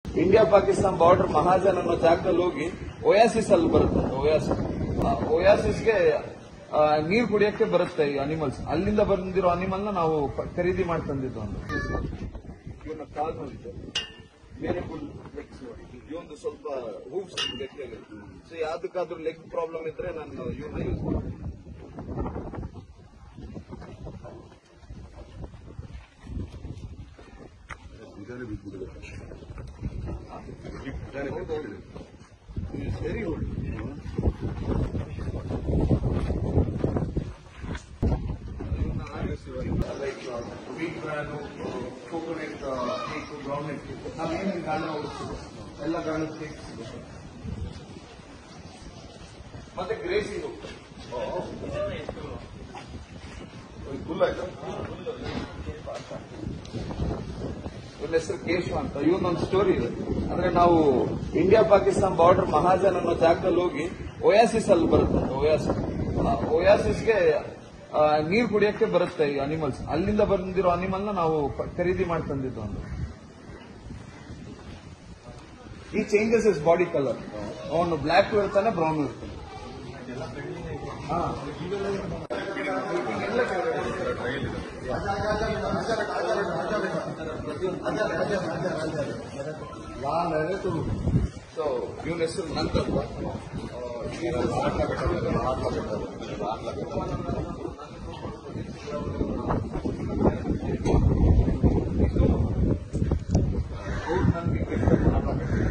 India Pakistan border Mahajan ಅನ್ನೋ ಜಾಗದಲ್ಲಿ ಹೋಗಿ ಒಯಾಸಿಸ್ ಅಲ್ಲಿ ಬರುತ್ತೆ ಒಯಾಸಿಸ್ ಒಯಾಸಿಸ್ಗೆ ನೀರು ಕುಡಿಯಕ್ಕೆ ಬರುತ್ತೆ ಈ ಅನಿಮಲ್ಸ್ ಅಲ್ಲಿಂದ ಬಂದಿರೋ ಅನಿಮಲ್ ನ ನಾವು ಪ- ಖರೀದಿ ಮಾಡಿ ತಂದಿದ್ದು ಒಂದು ಇವನ ಕಾಲ್ ನೋಡಿದ್ದು ಬೇರೆ ಫುಲ್ ಲೆಗ್ಸ್ ನೋಡಿ ಇವೊಂದು ಸ್ವಲ್ಪ ಹೂವ್ಸ್ ಗಟ್ಟಿಯಾಗಿದೆ ಸೊ ಯಾವ್ದಕ್ಕಾದ್ರೂ ಲೆಗ್ ಪ್ರಾಬ್ಲಮ್ ಇದ್ರೆ ನಾನು ಇವನ್ನ ಯೂಸ್ ಮಾಡ್ತೀನಿ very good like wheat bran coconut cake groundnut cake ನಾವೇನೇನು ಗಾಣ ಎಲ್ಲ ಗಾಣದ ಕೇಕ್ ಸಿಗುತ್ತೆ ಮತ್ತೆ ಗ್ರೇಸಿಂಗು ಫುಲ್ ಆಯ್ತಾ ಇವನ ಹೆಸರು ಕೇಶವ ಅಂತ ಇವನೊಂದು ಸ್ಟೋರಿ ಇದೆ ಅಂದ್ರೆ ನಾವು ಇಂಡಿಯಾ ಪಾಕಿಸ್ತಾನ ಬಾರ್ಡರ್ ಮಹಾಜನ್ ಅನ್ನೋ ಜಾಗದಲ್ಲಿ ಹೋಗಿ ಒಯಾಸಿಸ್ ಅಲ್ಲಿ ಬರುತ್ತೆ ಒಯಾಸಿಸ್ ಒಯಾಸಿಸ್ಗೆ ನೀರು ಕುಡಿಯಕ್ಕೆ ಬರುತ್ತೆ ಈ ಅನಿಮಲ್ಸ್ ಅಲ್ಲಿಂದ ಬಂದಿರೋ ಅನಿಮಲ್ ನ ನಾವು ಪ- ಖರೀದಿ ಮಾಡಿ ತಂದಿದ್ದು ಒಂದು ಈ ಚೇಂಜಸ್ ಇಸ್ ಬಾಡಿ ಕಲರ್ ಅವನು ಬ್ಲ್ಯಾಕ್ ಇರ್ತಾನೆ ಬ್ರೌನ್ ಇರ್ತಾನೆ ಹಾ ಸೊ ಇವನ ಹೆಸರು ನಂತರ ಅವ್ರು ನನಗೆ